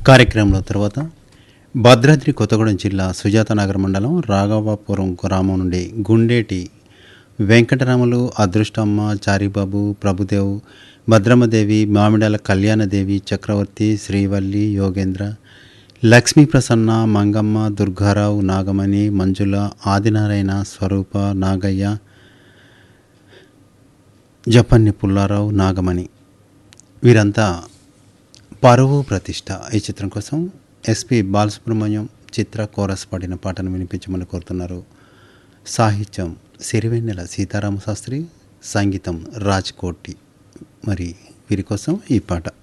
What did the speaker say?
కార్యక్రమంలో తర్వాత భద్రాద్రి కొత్తగూడెం జిల్లా సుజాతనగర్ మండలం రాఘవాపురం గ్రామం నుండి గుండేటి వెంకటరాములు అదృష్టమ్మ చారిబాబు ప్రభుదేవ్ భద్రమ్మదేవి మామిడాల కళ్యాణదేవి చక్రవర్తి శ్రీవల్లి యోగేంద్ర లక్ష్మీ ప్రసన్న మంగమ్మ దుర్గారావు నాగమణి మంజుల ఆదినారాయణ స్వరూప నాగయ్య జపన్ని పుల్లారావు నాగమణి వీరంతా పరువు ప్రతిష్ట ఈ చిత్రం కోసం ఎస్పి బాలసుబ్రహ్మణ్యం చిత్ర కోరస్ పాడిన పాటను వినిపించమని కోరుతున్నారు సాహిత్యం సిరివెన్నెల సీతారామ శాస్త్రి సంగీతం రాజ్ కోటి మరి వీరి కోసం ఈ పాట